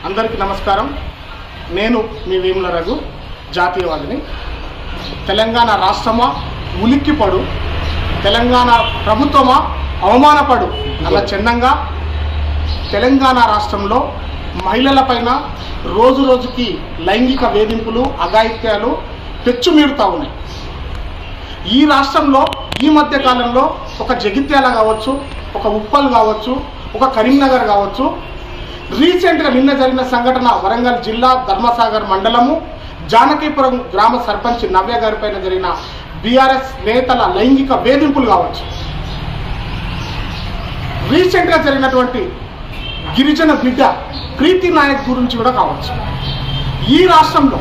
అందరికీ నమస్కారం నేను మీ వేముల రఘు జాతీయవాదిని తెలంగాణ రాష్ట్రమా ఉలిక్కిపడు తెలంగాణ ప్రభుత్వమా అవమానపడు అలా చిన్నంగా తెలంగాణ రాష్ట్రంలో మహిళలపైన రోజు రోజుకి లైంగిక వేధింపులు అఘాయిత్యాలు పెచ్చుమీరుతూ ఉన్నాయి ఈ రాష్ట్రంలో ఈ మధ్య కాలంలో ఒక జగిత్యాల కావచ్చు ఒక ఉప్పల్ కావచ్చు ఒక కరీంనగర్ కావచ్చు రీసెంట్గా నిన్న జరిగిన సంఘటన వరంగల్ జిల్లా ధర్మసాగర్ మండలము జానకీపురం గ్రామ సర్పంచ్ నవ్య గారి పైన జరిగిన బీఆర్ఎస్ నేతల లైంగిక వేధింపులు కావచ్చు రీసెంట్గా జరిగినటువంటి గిరిజన బిడ్డ ప్రీతి నాయక్ గురించి కూడా కావచ్చు ఈ రాష్ట్రంలో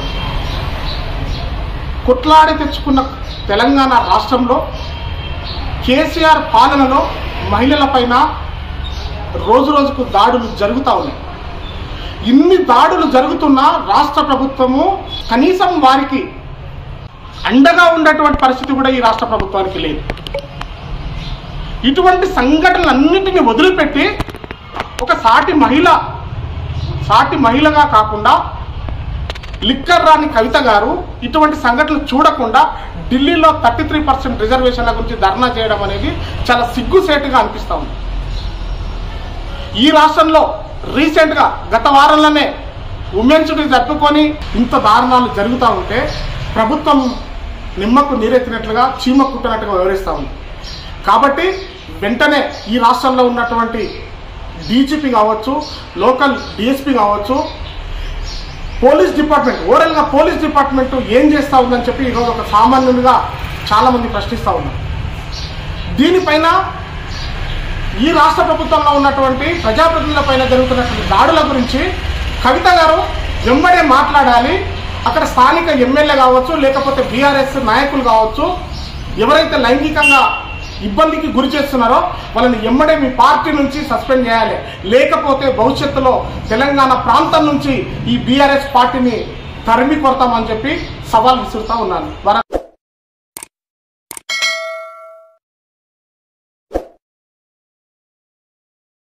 కొట్లాడి తెచ్చుకున్న తెలంగాణ రాష్ట్రంలో కేసీఆర్ పాలనలో మహిళలపైన రోజు రోజుకు దాడులు జరుగుతూ ఉన్నాయి ఇన్ని దాడులు జరుగుతున్నా రాష్ట్ర ప్రభుత్వము కనీసం వారికి అండగా ఉండేటువంటి పరిస్థితి కూడా ఈ రాష్ట్ర ప్రభుత్వానికి లేదు ఇటువంటి సంఘటనలన్నింటినీ వదిలిపెట్టి ఒక సాటి మహిళ సాటి మహిళగా కాకుండా లిక్కర్ రాని కవిత గారు ఇటువంటి సంఘటనలు చూడకుండా ఢిల్లీలో థర్టీ త్రీ పర్సెంట్ రిజర్వేషన్ల గురించి ధర్నా చేయడం అనేది చాలా సిగ్గుసేటుగా అనిపిస్తూ ఉంది ఈ రాష్ట్రంలో రీసెంట్గా గత వారంలోనే ఉమెన్స్ డే జరుపుకొని ఇంత దారుణాలు జరుగుతూ ఉంటే ప్రభుత్వం నిమ్మకు నీరెత్తినట్లుగా చీమ కుట్టినట్టుగా వివరిస్తూ ఉంది కాబట్టి వెంటనే ఈ రాష్ట్రంలో ఉన్నటువంటి డీజీపీ కావచ్చు లోకల్ డిఎస్పీ కావచ్చు పోలీస్ డిపార్ట్మెంట్ ఓవరాల్గా పోలీస్ డిపార్ట్మెంట్ ఏం చేస్తూ ఉందని చెప్పి ఈరోజు ఒక సామాన్యునిగా చాలామంది ప్రశ్నిస్తూ ఉన్నారు దీనిపైన ఈ రాష్ట్ర ప్రభుత్వంలో ఉన్నటువంటి ప్రజాప్రతినిధులపైన జరుగుతున్నటువంటి దాడుల గురించి కవిత గారు వెంబడే మాట్లాడాలి అక్కడ స్థానిక ఎమ్మెల్యే కావచ్చు లేకపోతే బీఆర్ఎస్ నాయకులు కావచ్చు ఎవరైతే లైంగికంగా ఇబ్బందికి గురి చేస్తున్నారో వాళ్ళని ఎమ్మడే మీ పార్టీ నుంచి సస్పెండ్ చేయాలి లేకపోతే భవిష్యత్తులో తెలంగాణ ప్రాంతం నుంచి ఈ బీఆర్ఎస్ పార్టీని తరిమి కొడతామని చెప్పి సవాల్ విసురుతా ఉన్నాను వర